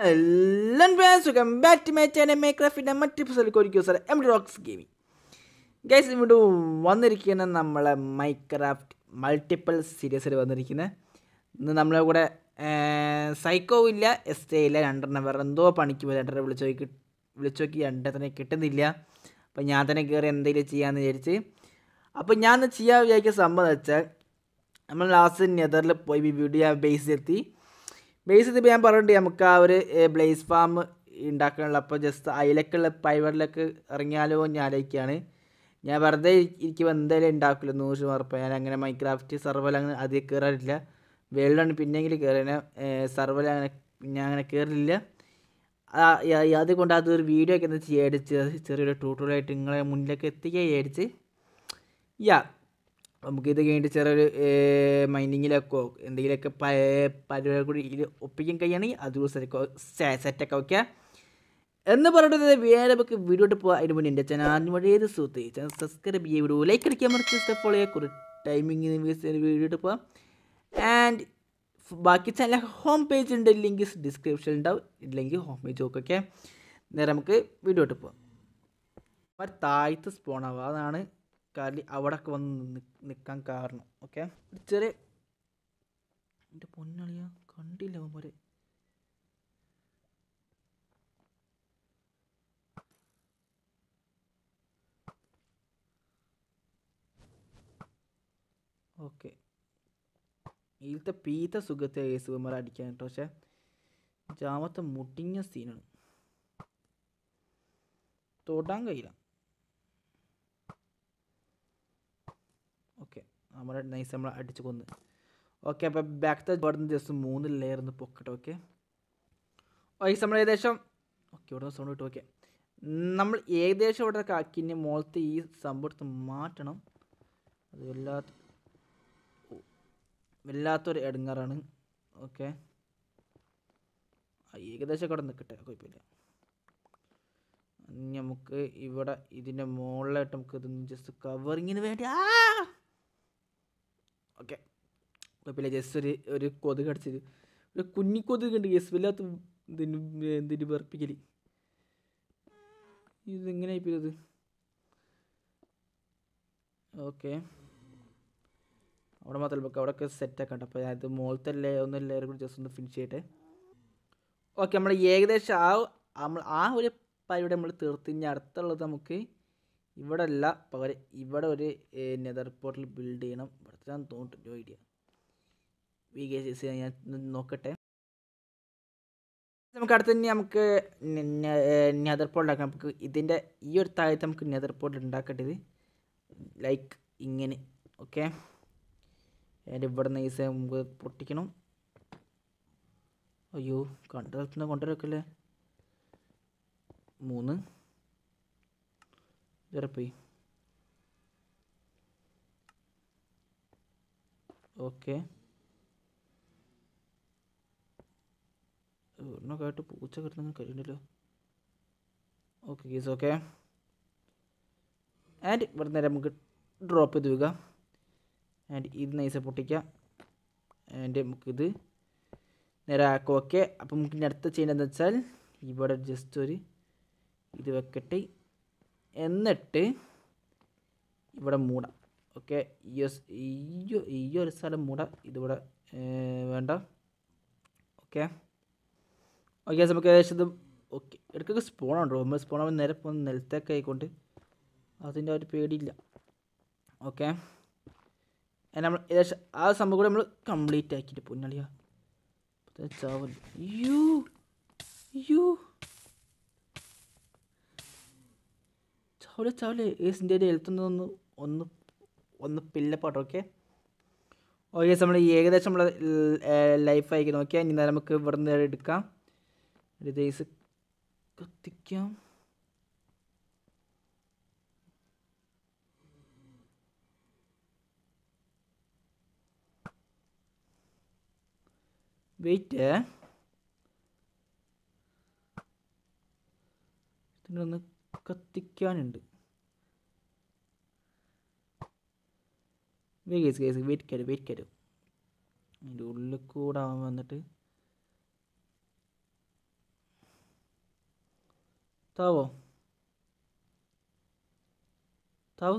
എല്ലാം സുഖം bat match മേക്രാഫിൻ്റെ മറ്റ് പുസ്തകത്തിൽ ഒരുക്കിയ sir M rocks gaming guys ഇവിടെ വന്നിരിക്കുന്ന നമ്മളെ മൈക്രാഫ്റ്റ് മൾട്ടിപ്പിൾ സീരീസിൽ വന്നിരിക്കുന്നത് ഇന്ന് നമ്മളെ കൂടെ സൈക്കോ ഇല്ല എസ് ടെ ഇല്ല രണ്ടെണ്ണം വേറെ എന്തോ പണിക്ക് പോയി രണ്ടെണ്ണം വിളിച്ചു നോക്കി വിളിച്ചു നോക്കി രണ്ടെണ്ണത്തിനെ കിട്ടുന്നില്ല അപ്പം ഞാൻ തന്നെ കയറി എന്തെങ്കിലും ചെയ്യാമെന്ന് വിചാരിച്ച് അപ്പം ഞാൻ ഇന്ന് ചെയ്യാൻ വിചാരിക്കുന്ന സംഭവം വെച്ചാൽ നമ്മൾ ലാസ്റ്റ് നെതറിൽ പോയി വീഡിയോ ബേസ് എത്തി ബേസ് എത്തിയപ്പോൾ ഞാൻ പറഞ്ഞിട്ട് നമുക്ക് ആ ഒരു ബ്ലേസ് ഫാം ഉണ്ടാക്കാനുള്ള അപ്പോൾ ജസ്റ്റ് അതിലേക്കുള്ള പൈവറിലേക്ക് ഇറങ്ങിയാലോ എന്ന് ആലോചിക്കുകയാണ് ഞാൻ വെറുതെ ഇരിക്കുമ്പോൾ എന്തായാലും ഉണ്ടാക്കില്ല നൂറ് ശതമാനം ഞാൻ അങ്ങനെ മൈക്രാഫ്റ്റ് സർവൽ അങ്ങനെ അധികം കയറാറില്ല വേൾഡാണ് പിന്നെങ്കിലും കയറിയ സർവൽ അങ്ങനെ ഞാൻ അങ്ങനെ കയറില്ല അതുകൊണ്ട് അതൊരു വീഡിയോ ഒക്കെ എന്താ ചെയ്യാടിച്ച് ചെറിയൊരു ട്യൂട്ടോറിയലായിട്ട് നിങ്ങളെ മുന്നിലേക്ക് എത്തിക്കുക വിചാരിച്ച് യാ നമുക്കിത് കഴിഞ്ഞിട്ട് ചെറിയൊരു മൈനിങ്ങിലൊക്കെ എന്തെങ്കിലുമൊക്കെ പരിപാടി കൂടി ഇത് ഒപ്പിക്കാൻ കഴിയുകയാണെങ്കിൽ അത് സെറ്റൊക്കെ വയ്ക്കുക എന്ന് പറഞ്ഞിട്ട് വേറെ നമുക്ക് വീഡിയോ ഇട്ട് പോകാം അതിന് മുന്നേ എൻ്റെ ചാനൽ ആദ്യം വഴി ഏത് സുഹൃത്ത് ചാനൽ സബ്സ്ക്രൈബ് ചെയ്യുക വീഡിയോ ലൈക്ക് അടിക്കാൻ മറച്ച് ഫോളോ ചെയ്യുക കുറേ ടൈമിങ് വീഡിയോ ഇട്ട് പോകാം ആൻഡ് ബാക്കി ചാനൽ ഹോം പേജ് ഉണ്ട് ലിങ്ക് ഡിസ്ക്രിപ്ഷനിൽ ഉണ്ടാവും ഇല്ലെങ്കിൽ ഹോം പേജ് നോക്കൊക്കെ നേരെ നമുക്ക് വീഡിയോ ഇട്ട് പോകാം അവർ താഴത്ത് സ്പോണാവുക അതാണ് കാലി അവിടെയൊക്കെ വന്ന് നിൽക്കാൻ കാരണം ഓക്കെ ചെറിയ എൻ്റെ പൊന്നളിയ കണ്ടില്ല അവന്മാരെ ഓക്കെ ഇതിലത്തെ പീത്ത സുഖത്തെ സുഖന്മാർ അടിക്കാൻ കേട്ടോ പക്ഷേ ജാമത്തെ മുട്ടിഞ്ഞ സീനാണ് തൊടാൻ കഴിയില്ല ഓക്കെ നമ്മുടെ നൈസ് നമ്മൾ അടിച്ച് കൊന്ന് ഓക്കെ അപ്പോൾ ബാക്ക് ഇവിടുന്ന് ജസ്റ്റ് മൂന്ന് ലെയർ ഒന്ന് പൊക്കട്ടെ ഓക്കെ ഓക്കെ നമ്മൾ ഏകദേശം ഓക്കെ ഇവിടെ സൗണ്ട് കിട്ടും ഓക്കെ നമ്മൾ ഏകദേശം ഇവിടെ കാക്കിൻ്റെ മുകളത്തെ ഈ സംഭവം എടുത്ത് മാറ്റണം അത് വല്ലാത്ത വല്ലാത്തൊരു എടുങ്ങാറാണ് ഓക്കെ ഏകദേശം ഇവിടെ നിൽക്കട്ടെ കുഴപ്പമില്ല നമുക്ക് ഇവിടെ ഇതിൻ്റെ മുകളിലായിട്ട് നമുക്ക് ഇതൊന്ന് ജസ്റ്റ് കവറിങ്ങിന് വേണ്ടി ആ ഓക്കെ കുഴപ്പമില്ല ജസ്റ്റ് ഒരു ഒരു കൊതുക് അടിച്ചത് ഒരു കുഞ്ഞി കൊതുക് ഉണ്ട് ജസ്റ്റ് വല്ലാത്ത ഇതിന് എന്തിന് വെറുപ്പിക്കൽ ഇതെങ്ങനെ ആയിപ്പോയത് ഓക്കെ അവിടെ മാത്രമല്ല നമുക്ക് അവിടെയൊക്കെ സെറ്റാക്കണ്ട ഉണ്ട് അപ്പോൾ അത് മുകളത്തെ ലേ ഒന്ന് ലെയർ കൂടി ജസ്റ്റ് ഒന്ന് ഫിനിഷ് ചെയ്യട്ടെ ഓക്കെ നമ്മൾ ഏകദേശം ആ നമ്മൾ ആ ഒരു പരിപാടി നമ്മൾ തീർത്ത് ഇനി അടുത്തുള്ളത് നമുക്ക് ഇവിടെ അല്ല പകരം ഇവിടെ ഒരു നെതർ പോർട്ടൽ ബിൽഡ് ചെയ്യണം ഇവിടുത്തെ തോന്നിട്ടുണ്ട് ഐഡിയ വി കെ സി ഞാൻ നോക്കട്ടെ നമുക്ക് അടുത്ത് തന്നെ നമുക്ക് നെതർ പോർട്ട് ഉണ്ടാക്കാം നമുക്ക് ഇതിൻ്റെ ഈ ഒരു താഴത്ത് നമുക്ക് നെതർ പോർട്ട് ഉണ്ടാക്കേണ്ടത് ലൈക്ക് ഇങ്ങനെ ഓക്കെ അതിൻ്റെ ഇവിടെ നൈസ് നമുക്ക് പൊട്ടിക്കണം അയ്യോ കണ്ട സ്ഥലത്തുനിന്ന് കൊണ്ടുവരക്കല്ലേ മൂന്ന് വേറെ പോയി ഓക്കെ ഒരെണ്ണൊക്കെ ആയിട്ട് പൂച്ച കിട്ടുന്ന കഴിയുണ്ടല്ലോ ഓക്കെ കേസ് ഓക്കെ ആൻഡ് ഇവിടെ നേരെ നമുക്ക് ഡ്രോപ്പ് ചെയ്ത് വെക്കുക ആൻഡ് ഇത് നൈസ് പൊട്ടിക്കുക ആൻഡ് നമുക്കിത് നേരെ ആക്കുക ഓക്കെ അപ്പം നമുക്ക് ഇനി അടുത്ത ചെയ്യേണ്ടതെന്ന് വെച്ചാൽ ഇവിടെ ജസ്റ്റ് ഒരു ഇത് വെക്കട്ടെ എന്നിട്ട് ഇവിടെ മൂടാം ഓക്കെ ഈ ഈ ഒരു സ്ഥലം മൂടാം ഇതിവിടെ വേണ്ട ഓക്കെ ഓക്കെ നമുക്ക് ഏകദേശം ഇത് ഓക്കെ ഇടയ്ക്കൊക്കെ സ്പോണുണ്ടോ നമ്മൾ സ്പോൺ ആകുമ്പോൾ നേരെ പോകുന്ന നിലത്തേക്ക് ആയിക്കൊണ്ട് അതിൻ്റെ ഒരു പേടിയില്ല ഓക്കെ നമ്മൾ ഏകദേശം ആ സംഭവം കൂടെ നമ്മൾ കംപ്ലീറ്റ് ആക്കിയിട്ട് പൊന്നളിയാ ചാവല് അയ്യോ അയ്യോ ചാവലെ ചാവലെ ഏസിൻ്റെ ഹെൽത്ത് ഒന്ന് ഒന്ന് ഒന്ന് പില്ലപ്പാട്ടോ ഓക്കെ ഓക്കെ നമ്മൾ ഏകദേശം നമ്മൾ ലൈഫ് അയക്കുന്നു ഓക്കെ ഇനി നമുക്ക് ഇവിടെ നിന്ന് എടുക്കാം ഒരു ഏസ് കത്തിക്കാം വെയിറ്റ് ഇതിനൊന്ന് കത്തിക്കാനുണ്ട് കേസ് കേസ് വെയിറ്റ് കയറും വെയിറ്റ് കയറും അതിൻ്റെ ഉള്ളിൽ കൂടെ അവൻ വന്നിട്ട് താവോ താവ്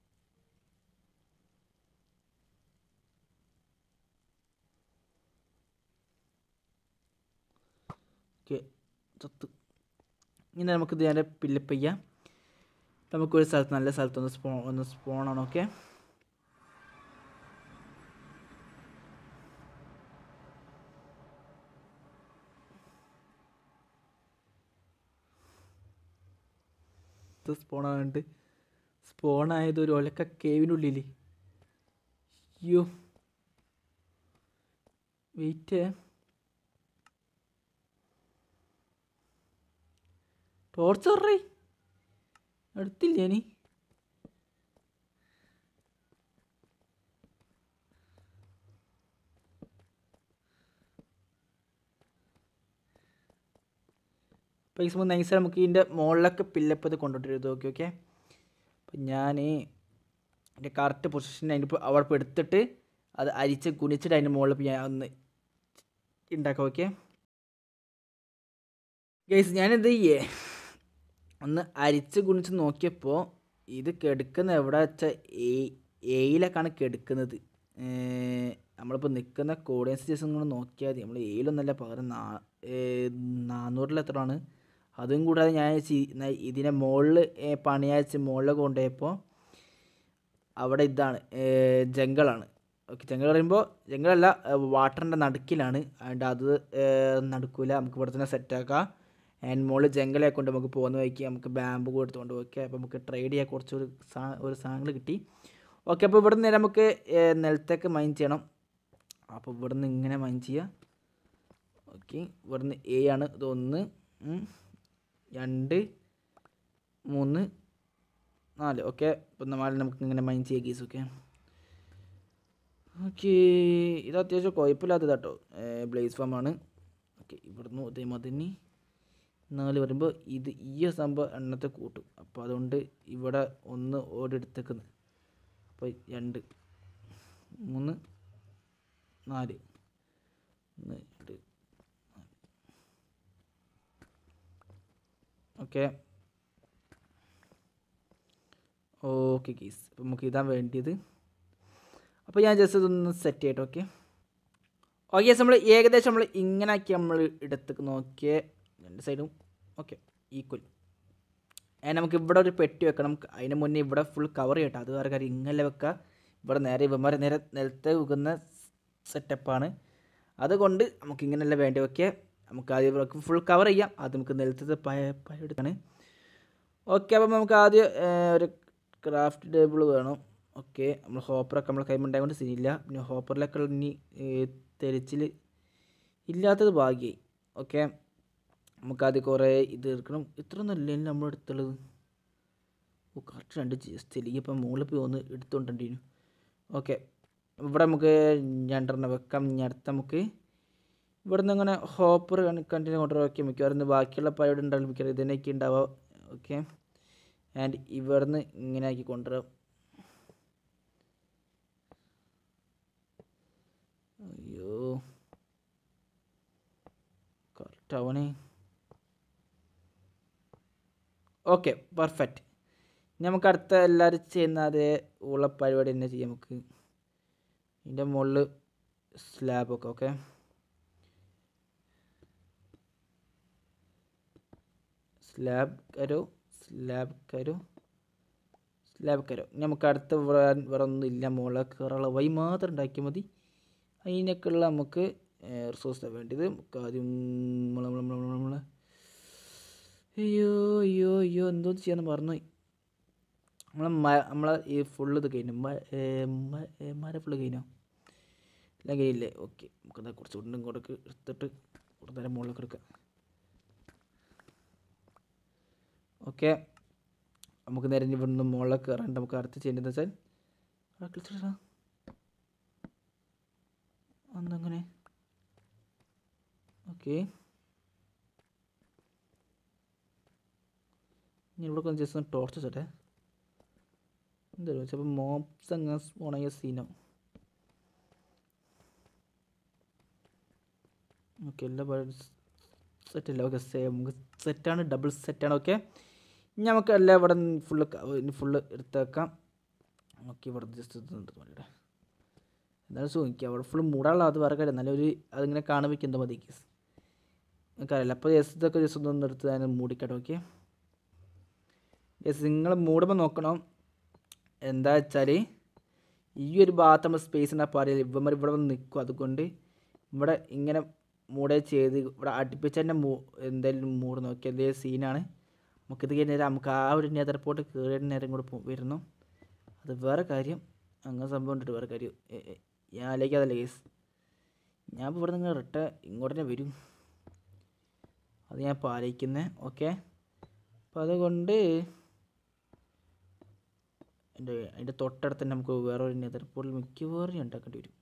ഓക്കെ ചത്ത് ഇനി നമുക്ക് ഇത് നേരെ പില്ലപ്പ് ചെയ്യാം നമുക്കൊരു സ്ഥലത്ത് നല്ല സ്ഥലത്ത് ഒന്ന് സ്പോ ഒന്ന് സ്പോണാണ് ഓക്കെ സ്പോണായിട്ട് സ്പോണായത് ഒരു ഒലക്ക കേവിനുള്ളിൽ അയ്യോ വെയിറ്റ് ടോർച്ച് പറ എടുത്തില്ലേ നീ പൈസ നൈസ് നമുക്ക് ഇതിൻ്റെ മുകളിലൊക്കെ പില്ലപ്പ് ഇത് കൊണ്ടുപോയിട്ട് നോക്കി ഓക്കെ അപ്പം ഞാൻ എൻ്റെ കറക്റ്റ് പൊസിഷൻ അതിൻ്റെ ഇപ്പോൾ അവിടെ ഇപ്പോൾ എടുത്തിട്ട് അത് അരിച്ച് കുനിച്ചിട്ട് അതിൻ്റെ മുകളിൽ ഇപ്പോൾ ഞാൻ ഒന്ന് ഉണ്ടാക്കാം ഓക്കെ ഗൈസ് ഞാനെന്ത് ചെയ്യേ ഒന്ന് അരിച്ച് കുനിച്ച് നോക്കിയപ്പോൾ ഇത് കെടുക്കുന്ന എവിടെ വെച്ചാൽ എ എയിലൊക്കെയാണ് കെടുക്കുന്നത് നമ്മളിപ്പോൾ നിൽക്കുന്ന കോഡിയൻസ് ദിവസം കൂടെ നോക്കിയാൽ മതി നമ്മൾ എയിലൊന്നല്ല പകരം നാ നാനൂറിൽ എത്രയാണ് അതും കൂടാതെ ഞാൻ ചി- ന- ഇതിനെ മുകളിൽ പണിയാച്ച് മുകളിൽ കൊണ്ടുപോയപ്പോൾ അവിടെ ഇതാണ് ജംഗിളാണ് ഓക്കെ ജംഗിൾ പറയുമ്പോൾ ജംഗിളല്ല വാട്ടറിൻ്റെ നടുക്കിലാണ് അതുകൊണ്ട് അത് നടക്കൂല നമുക്ക് ഇവിടെ തന്നെ സെറ്റാക്കാം ആൻഡ് മുകളിൽ ജംഗിളെ കൊണ്ട് നമുക്ക് പോകുന്ന വഴിക്ക് നമുക്ക് ബാമ്പ് കൊടുത്തുകൊണ്ട് ഓക്കെ അപ്പോൾ നമുക്ക് ട്രേഡ് ചെയ്യാൻ കുറച്ചൊരു സാ ഒരു സാധനങ്ങൾ കിട്ടി ഓക്കെ അപ്പോൾ ഇവിടെ നിന്ന് നമുക്ക് ഏ, നിലത്തേക്ക് മൈൻ ചെയ്യണം അപ്പോൾ ഇവിടെ നിന്ന് ഇങ്ങനെ മൈൻ ചെയ്യുക ഓക്കെ ഇവിടെ നിന്ന് എ ആണ് ഇത് ഒന്ന് ഉം, രണ്ട് മൂന്ന് നാല് ഓക്കെ ഇപ്പം നാല് നമുക്ക് ഇങ്ങനെ മൈൻ ചെയ്യാം ഗീസ് ഓക്കെ ഓക്കെ ഇത് അത്യാവശ്യം കുഴപ്പമില്ലാത്തത് കേട്ടോ ബ്ലേസ് ഫാം ആണ് ഓക്കെ ഇവിടുന്ന് ഇതേമാതിരി നാല് വരുമ്പോൾ ഇത് ഈ സംഭവം എണ്ണത്തെ കൂട്ടും അപ്പോൾ അതുകൊണ്ട് ഇവിടെ ഒന്ന് ഓടെടുത്തേക്കുന്നു അപ്പോൾ രണ്ട് മൂന്ന് നാല് ഒന്ന് രണ്ട് ഓക്കെ ഓക്കെ കേസ് അപ്പോൾ നമുക്ക് ഇതാ വേണ്ടിയത് അപ്പോൾ ഞാൻ ജസ്റ്റ് ഇതൊന്ന് സെറ്റ് ചെയ്യട്ടെ ഓക്കെ ഓക്കെ നമ്മൾ ഏകദേശം നമ്മൾ ഇങ്ങനെ ആക്കി നമ്മൾ എടുത്ത് നോക്കിയ രണ്ട് സൈഡും ഓക്കെ ഈക്വൽ ഏ നമുക്ക് ഇവിടെ ഒരു പെട്ടി വെക്കണം അതിന് മുന്നേ ഇവിടെ ഫുൾ കവർ ചെയ്യട്ടെ അത് വേറെ കാര്യം ഇങ്ങനെ വെക്കുക ഇവിടെ നേരെ ഇവന്മാരെ നേരെ നിലത്ത് വെക്കുന്ന സെറ്റപ്പാണ് അതുകൊണ്ട് നമുക്ക് ഇങ്ങനെയല്ല വേണ്ടി ഓക്കെ നമുക്ക് ആദ്യം ഇവിടെ ഫുൾ കവർ ചെയ്യാം അത് നമുക്ക് നിലത്തത് പയ പയ എടുക്കാണ് ഓക്കെ അപ്പം നമുക്ക് ആദ്യം ഏ, ഒരു ക്രാഫ്റ്റ് ടേബിൾ വേണം ഓക്കെ നമ്മൾ ഹോപ്പറൊക്കെ നമ്മൾ കൈമുണ്ടായ കൊണ്ട് ശരിയില്ല പിന്നെ ഹോപ്പറിലൊക്കെ ഇനി തെളിച്ചിൽ ഇല്ലാത്തത് ഭാഗ്യമായി ഓക്കെ നമുക്കാദ്യം കുറേ ഇത് എടുക്കണം ഇത്രയൊന്നും അല്ലേ നമ്മൾ എടുത്തുള്ളത് ഓ കറക്റ്റ് രണ്ട് ജസ്റ്റ് ഇപ്പം മുകളിൽ പോയി ഒന്ന് എടുത്തുകൊണ്ടിരുന്നു ഓക്കെ ഇവിടെ നമുക്ക് രണ്ടെണ്ണം വെക്കാം ഇനി അടുത്ത നമുക്ക് ഇവിടെ നിന്ന് ഇങ്ങനെ ഹോപ്പർ കണ്ടിന്യൂ കൊണ്ടുവരാം ഓക്കെ മിക്കവാറും ഇന്ന് ബാക്കിയുള്ള പരിപാടി ഉണ്ടാവും മിക്കവാറും ഇതിനൊക്കെ ഉണ്ടാവുക ഓക്കെ ആൻഡ് ഇവിടെ നിന്ന് ഇങ്ങനെ ആക്കി കൊണ്ടുവരാം അയ്യോ കറക്റ്റ് ആവണേ ഓക്കെ പെർഫെക്റ്റ് നമുക്ക് അടുത്ത എല്ലാവരും ചെയ്യുന്ന അതേ ഉള്ള പരിപാടി തന്നെ ചെയ്യാം നമുക്ക് ഇതിൻ്റെ മുകളിൽ സ്ലാബൊക്കെ ഓക്കെ സ്ലാബ് കരോ സ്ലാബ് കരോ സ്ലാബ് കരോ ഇനി നമുക്ക് അടുത്ത വേറെ വേറെ ഒന്നും ഇല്ല മുകളിൽ കയറാനുള്ള വഴി മാത്രം ഉണ്ടാക്കിയാൽ മതി അതിനൊക്കെയുള്ള നമുക്ക് റിസോഴ്സാണ് വേണ്ടത് നമുക്ക് ആദ്യം നമ്മൾ നമ്മൾ നമ്മൾ നമ്മൾ അയ്യോ അയ്യോ അയ്യോ എന്തോ ചെയ്യാന്ന് മറന്നുപോയി നമ്മളെ മ നമ്മളെ ഈ ഫുള്ള് ഇത് കഴിഞ്ഞു മ- ഏ, മ- ഏ, മര ഫുള്ള് കഴിഞ്ഞോ എല്ലാം കഴിഞ്ഞില്ലേ ഓക്കെ നമുക്കെന്താ കുറച്ച് ഉണ്ടും ഇങ്ങോട്ടേക്ക് എടുത്തിട്ട് കുറച്ച് നേരം മുകളിലേക്ക് എടുക്കാം ഓക്കെ നമുക്ക് നേരെ ഇനി ഇവിടുന്ന് മുകളിലേക്ക് കയറാണ്ട് നമുക്ക് അടുത്ത് ചെയ്യേണ്ടതെന്ന് വെച്ചാൽ ആ, കളിച്ചിട്ടെടാ. അന്നങ്ങനെ ഓക്കെ ഞാൻ ഇവിടെ കുറച്ച് ജസ്റ്റ് ഒന്ന് ടോർച്ച് വെച്ചോട്ടെ എന്താ ചിലപ്പോൾ മോപ്സ് അങ്ങ് ഉണങ്ങിയ സീനോ ഓക്കെ എല്ലാ സെറ്റ് അല്ല ഓക്കെ നമുക്ക് സെറ്റാണ് ഡബിൾ സെറ്റാണ് ഓക്കെ ഇനി നമുക്ക് എല്ലാം ഇവിടെ ഫുള്ള് ഫുള്ള് എടുത്തേക്കാം ഓക്കെ ഇവിടെ ജസ്റ്റ് ഉണ്ട് മതിയുടെ എന്നാലും സൂഹിക്കുക അവിടെ ഫുള്ള് മൂടാനുള്ള അത് വേറെ കാര്യം എന്നാലും ഒരു അതിങ്ങനെ കാണിപ്പിക്കുന്നത് മതി കേസ് നമുക്കറിയില്ല അപ്പോൾ ജസ്റ്റ് ഇതൊക്കെ ജസ്റ്റ് ഒന്ന് എടുത്ത് ഞാൻ മൂടിക്കട്ടെ ഓക്കെ ജസ്റ്റ് നിങ്ങൾ മൂടുമ്പോൾ നോക്കണം എന്താ വെച്ചാൽ ഈ ഒരു ഭാഗത്ത് നമ്മൾ സ്പേസ് ഉണ്ടാ പറയില്ല ഇവന്മാർ ഇവിടെ വന്ന് നിൽക്കും അതുകൊണ്ട് ഇവിടെ ഇങ്ങനെ മൂടെ ചെയ്ത് ഇവിടെ അടുപ്പിച്ച് തന്നെ മൂ എന്തായാലും മൂട് നോക്കി അതേ സീനാണ് നമുക്കിത് കഴിഞ്ഞാൽ നമുക്ക് ആ ഒരു നേതർപ്പോട്ട് കയറിയ നേരം കൂടെ പോ- വരുന്നു അത് വേറെ കാര്യം അങ്ങനെ സംഭവം ഉണ്ട് വേറെ കാര്യം ഏ, ഏ, ഞാൻ ആലോചിക്കാതല്ല കേസ് ഞാൻ ഇപ്പോൾ ഇവിടെ നിന്ന് റിട്ട ഇങ്ങോട്ട് തന്നെ വരും അത് ഞാൻ ഇപ്പോൾ ആലോചിക്കുന്നത് ഓക്കെ അപ്പോൾ അതുകൊണ്ട് എൻ്റെ അതിൻ്റെ തൊട്ടടുത്ത് തന്നെ നമുക്ക് വേറെ ഒരു നെതർപോളിൽ മിക്കവാറും ഉണ്ടാക്കേണ്ടി വരും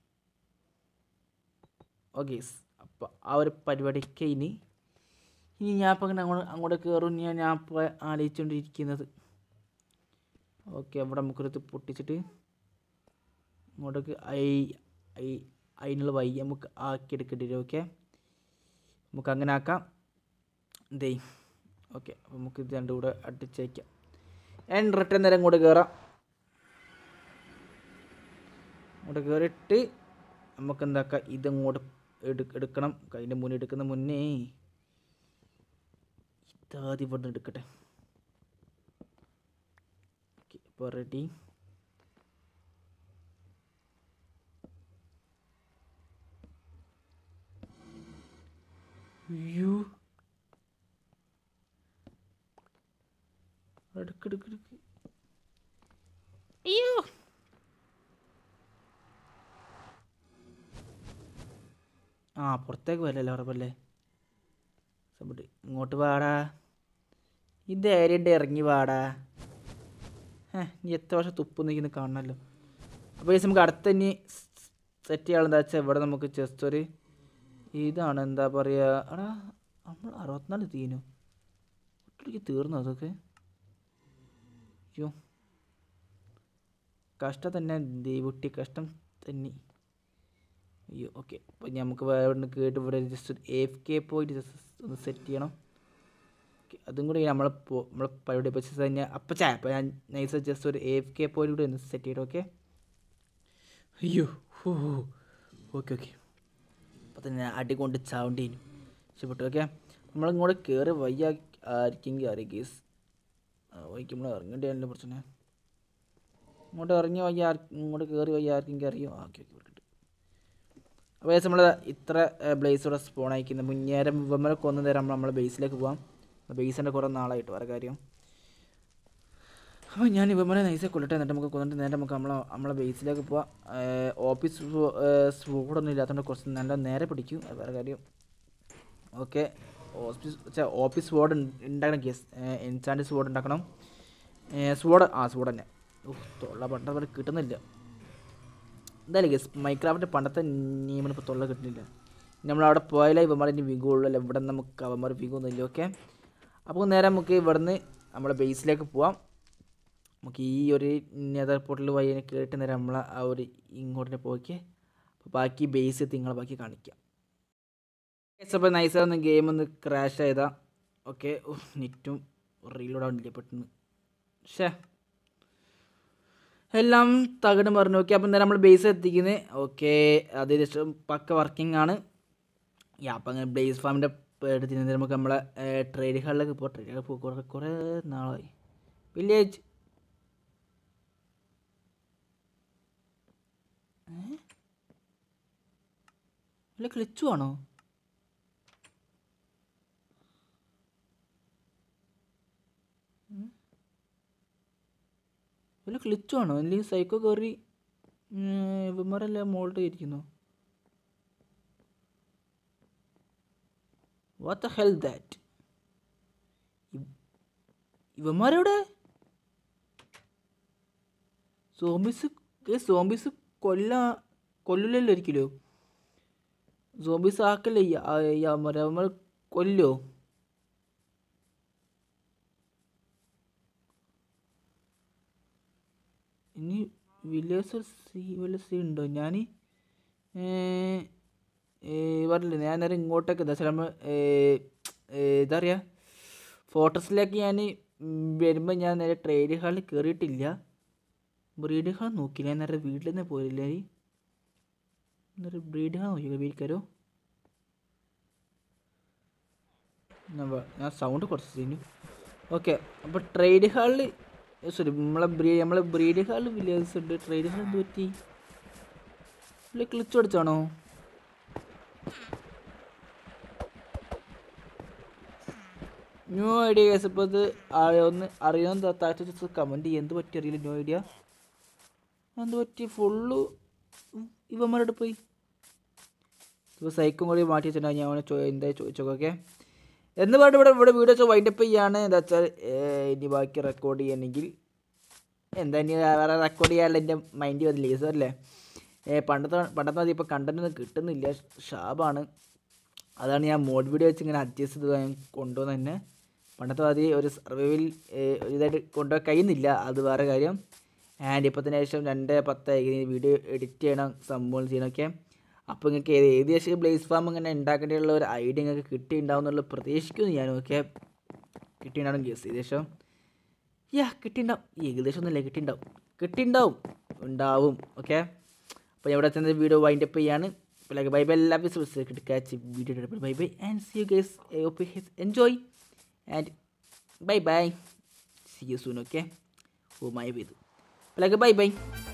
ഓക്കെ അപ്പോൾ ആ ഒരു പരിപാടിക്ക് ഇനി ഇനി ഞാൻ ഇപ്പം അങ്ങനെ അങ്ങോട്ട് അങ്ങോട്ട് കയറും ഞാൻ ഞാൻ ഇപ്പോൾ ആലോചിച്ചുകൊണ്ടിരിക്കുന്നത് ഓക്കെ അവിടെ നമുക്കൊരു പൊട്ടിച്ചിട്ട് ഇങ്ങോട്ടേക്ക് ഐ ഐ അതിനുള്ള വൈ നമുക്ക് ആക്കിയെടുക്കേണ്ടി വരും ഓക്കെ നമുക്ക് അങ്ങനെ ആക്കാം ദേ ഓക്കെ അപ്പോൾ നമുക്ക് ഇത് രണ്ടും കൂടെ അടിച്ചേക്കാം ആൻഡ് റിട്ടേൺ നേരം ഇങ്ങോട്ട് കയറാം ഇങ്ങോട്ട് കയറിയിട്ട് നമുക്ക് എന്താക്കാം ഇതങ്ങോട്ട് എടു എടുക്കണം അതിൻ്റെ മുന്നേ എടുക്കുന്ന മുന്നേ ഇതാദ്യം ഇവിടെ നിന്ന് എടുക്കട്ടെ ഓക്കെ ഇപ്പോൾ റെഡി അയ്യോ എടുക്ക് എടുക്ക് എടുക്ക് അയ്യോ ആ പുറത്തേക്ക് വരല്ലേ ഉറപ്പല്ലേ സബട്ട് ഇങ്ങോട്ട് വാടാ ഇത് ഏരിയൻ്റെ ഇറങ്ങി വാടാ ഏ നീ എത്ര വർഷം തുപ്പ് നിൽക്കുന്ന കാണണമല്ലോ അപ്പോൾ ഈ നമുക്ക് അടുത്ത ഇനി സെറ്റ് ചെയ്യാനുള്ള വെച്ചാൽ ഇവിടെ നമുക്ക് ജസ്റ്റ് ഒരു ഇതാണ് എന്താ പറയുക എടാ നമ്മൾ അറുപത്തിനാല് തീനു ഒട്ടിക്ക് തീർന്നു അതൊക്കെ അയ്യോ കഷ്ടം തന്നെ ദൈവട്ടി കഷ്ടം തന്നെ അയ്യോ ഓക്കെ അപ്പോൾ നമുക്ക് ഇവിടെ നിന്ന് കേട്ട് ഇവിടെ ജസ്റ്റ് ഒരു എഫ് കെ പോയിട്ട് ജസ്റ്റ് ഒന്ന് സെറ്റ് ചെയ്യണം ഓക്കെ അതും കൂടി നമ്മൾ നമ്മളെ പരിപാടി വെച്ച് കഴിഞ്ഞാൽ അപ്പം ചായ അപ്പോൾ ഞാൻ നൈസ് ജസ്റ്റ് ഒരു എഫ് കെ പോയിട്ട് കൂടി ഒന്ന് സെറ്റ് ചെയ്യണം ഓക്കെ അയ്യോ ഹോ ഓക്കെ ഓക്കെ അപ്പോൾ തന്നെ അടി കൊണ്ട് ചാവേണ്ടേനു ഇഷ്ടപ്പെട്ടു ഓക്കെ നമ്മളിങ്ങോട്ട് കയറി വയ്യ ആയിരിക്കെങ്കിൽ അറിയാം കേസ് വൈക്ക് നമ്മൾ ഇറങ്ങേണ്ടതാണല്ലോ പ്രശ്നം ഇങ്ങോട്ട് ഇറങ്ങി വയ്യ ആർ ഇങ്ങോട്ട് കയറി വയ്യ ആർക്കെങ്കിലും അറിയോ ഓക്കെ ഓക്കെ കിട്ടും അപ്പോൾ ഏകദേശം നമ്മൾ ഇത്ര ബ്ലേസോടെ സ്പോൺ അയക്കുന്നത് മുന്നേരം ഇവന്മാരെ കൊന്നു നേരം നമ്മൾ നമ്മളെ ബേസിലേക്ക് പോകാം ബേസിൻ്റെ കുറേ നാളായിട്ട് വേറെ കാര്യം അപ്പോൾ ഞാൻ ഇവന്മാരെ നൈസായി കൊല്ലട്ടെ എന്നിട്ട് നമുക്ക് കൊന്നിട്ട് നേരെ നമുക്ക് നമ്മളെ നമ്മളെ ബേസിലേക്ക് പോവാം ഓഫീസ് സ്കൂടൊന്നും ഇല്ലാത്തതുകൊണ്ട് കുറച്ച് നല്ല നേരെ പിടിക്കും അത് വേറെ കാര്യം ഓക്കെ ഓഫീസ് വെച്ചാൽ ഓഫീസ് സ്വാഡ് ഉണ്ടാക്കണം കേസ് എൻചാൻഡ് സ്വാഡ് ഉണ്ടാക്കണം സ്വാഡ് ആ സ്വാഡ് തന്നെ ഉഫ്, തൊള്ള പണ്ട പോലെ കിട്ടുന്നില്ല എന്തായാലും ഗസ് മൈക്രാഫ്റ്റ് പണ്ടത്തെ നിയമം ഇപ്പോൾ തൊള്ള കിട്ടുന്നില്ല നമ്മളവിടെ പോയാലേ ഇവന്മാർ ഇനി വിഗുള്ളൂ അല്ല ഇവിടെ നമുക്ക് അവന്മാർ വിഗൊന്നുമില്ല ഓക്കെ അപ്പോൾ നേരെ നമുക്ക് ഇവിടുന്ന് നമ്മുടെ ബേസിലേക്ക് പോവാം നമുക്ക് ഈ ഒരു നെതർ പോർട്ടൽ വഴി തന്നെ കേട്ട് നേരം നമ്മൾ ആ ഒരു ഇങ്ങോട്ടിനെ പോയിക്ക് അപ്പോൾ ബാക്കി ബേസ് നിങ്ങളെ ബാക്കി കാണിക്കാം അപ്പോൾ നൈസായി ഒന്ന് ഗെയിം ഒന്ന് ക്രാഷ് ചെയ്താ ഓക്കെ നെറ്റും റീലോഡ് ആവുന്നില്ല പെട്ടെന്ന് ഷേ എല്ലാം തകിട് മറിഞ്ഞു ഓക്കെ അപ്പം നേരം നമ്മൾ ബേസ് എത്തിക്കുന്നത് ഓക്കെ അത് ജസ്റ്റ് പക്ക വർക്കിംഗ് ആണ് യാ അപ്പം അങ്ങനെ ബ്ലേസ് ഫാമിൻ്റെ എടുത്തിരുന്നത് നമുക്ക് നമ്മളെ ട്രേഡ് ഹാളിലേക്ക് പോകാം ട്രേഡ് ഹാളിൽ പോകും കുറേ കുറേ നാളായി വില്ലേജ് വല്ല ക്ലിച്ചു ആണോ വല്ല ക്ലിച്ചു ആണോ അല്ലെങ്കിൽ സൈക്കോ കയറി ഇവന്മാരെല്ലാം മോൾട്ട് ഇരിക്കുന്നു വാട്ട് ദ ഹെൽ ദാറ്റ് ഇവന്മാരെവിടെ സോംബീസ് സോംബീസ് കൊല്ല കൊല്ലില്ലല്ലോ ഒരിക്കലോ സോംബീസ് ആക്കല്ലേ ഈ ആ- ഈ അവന്മാരെ അവന്മാർ കൊല്ലോ ഇനി വില്ലേജ് സീ വല്ല സീ ഉണ്ടോ ഞാൻ പറഞ്ഞില്ലേ ഞാൻ നേരം ഇങ്ങോട്ടേക്ക് എന്താ വെച്ചാൽ നമ്മൾ എന്താ പറയുക ഫോട്ടോസിലേക്ക് ഞാൻ വരുമ്പോൾ ഞാൻ നേരെ ട്രേഡ് ഹാളിൽ കയറിയിട്ടില്ല ബ്രീഡ് ഹാൾ നോക്കില്ല ഞാൻ നേരെ വീട്ടിൽ നിന്ന് പോയില്ലേ എന്നൊരു ബ്രീഡ് ഹാൾ നോക്കിയോ വീട്ടിൽ ഞാൻ വ- ഞാൻ സൗണ്ട് കുറച്ച് ചെയ്യുന്നു ഓക്കെ അപ്പോൾ ട്രേഡ് ഹാളിൽ സോറി നമ്മളെ ബ്രീ നമ്മളെ ബ്രീഡ് ഹാളിൽ വില്ലേജസ് ഉണ്ട് ട്രേഡ് ഹാൾ എന്ത് പറ്റി പുള്ളി ക്ലിച്ച് അടിച്ചാണോ ന്യൂ ഐഡിയ കേസ് ഇപ്പോൾ ഇത് ആ- ഒന്ന് അറിയാൻ താഴ്ച കമൻറ്റ് ചെയ്യും എന്ത് പറ്റി അറിയില്ല ന്യൂ ഐഡിയ എന്ത് പറ്റി ഫുള്ള് ഇവന്മാരോട് പോയി ഇപ്പോൾ സൈക്കും കൂടി മാറ്റി വെച്ചിട്ടുണ്ടെങ്കിൽ ഞാൻ അവനെ ചോ എന്താ ചോദിച്ചോക്കെ എന്ന് പറഞ്ഞിട്ട് ഇവിടെ ഇവിടെ വീഡിയോ വൈൻഡപ്പ് ചെയ്യാണ് എന്താ വെച്ചാൽ ഇനി ബാക്കി റെക്കോർഡ് ചെയ്യണമെങ്കിൽ എന്താ ഇനി വേറെ റെക്കോർഡ് ചെയ്യാനുള്ള എൻ്റെ മൈൻഡ് വന്നില്ല ഈസോ അല്ലേ ഏ, പണ്ടത്തെ പണ്ടത്തെ മതി ഇപ്പോൾ കണ്ടന്റ് ഒന്നും കിട്ടുന്നില്ല ഷാബാണ് അതാണ് ഞാൻ മോഡ് വീഡിയോ വെച്ച് ഇങ്ങനെ അഡ്ജസ്റ്റ് ചെയ്ത് ഞാൻ കൊണ്ടുവന്ന് തന്നെ പണ്ടത്തെ മതി ഒരു സർവൈവിൽ ഇതായിട്ട് കൊണ്ടുപോകാൻ കഴിയുന്നില്ല അത് വേറെ കാര്യം ആൻഡ് ഇപ്പത്തിന് ശേഷം രണ്ട് പത്തായി വീഡിയോ എഡിറ്റ് ചെയ്യണം സംഭവം ചെയ്യണമൊക്കെ അപ്പോൾ നിങ്ങൾക്ക് ഏത് ഏകദേശം ബ്ലേസ് ഫാം ഇങ്ങനെ ഉണ്ടാക്കേണ്ടിയുള്ള ഒരു ഐഡിയ നിങ്ങൾക്ക് കിട്ടിയിട്ടുണ്ടാവും എന്നുള്ള പ്രതീക്ഷിക്കുന്നു ഞാനും ഒക്കെ കിട്ടിയിട്ടുണ്ടാവും ഗസ് ഏകദേശം യാ കിട്ടിയിട്ടുണ്ടാവും ഏകദേശം ഒന്നുമില്ല കിട്ടിയിട്ടുണ്ടാവും കിട്ടിയിട്ടുണ്ടാവും ഉണ്ടാവും ഓക്കെ അപ്പോൾ ഇവിടെ ചെന്ന വീഡിയോ വൈൻഡ് അപ്പ് ചെയ്യാണ് ലൈക്ക് ബൈ ബൈ എല്ലാ episodes catch video bye bye and see you guys enjoy and bye bye see you soon okay oh my ചെയ്തു ലൈക്ക് ബൈ ബൈ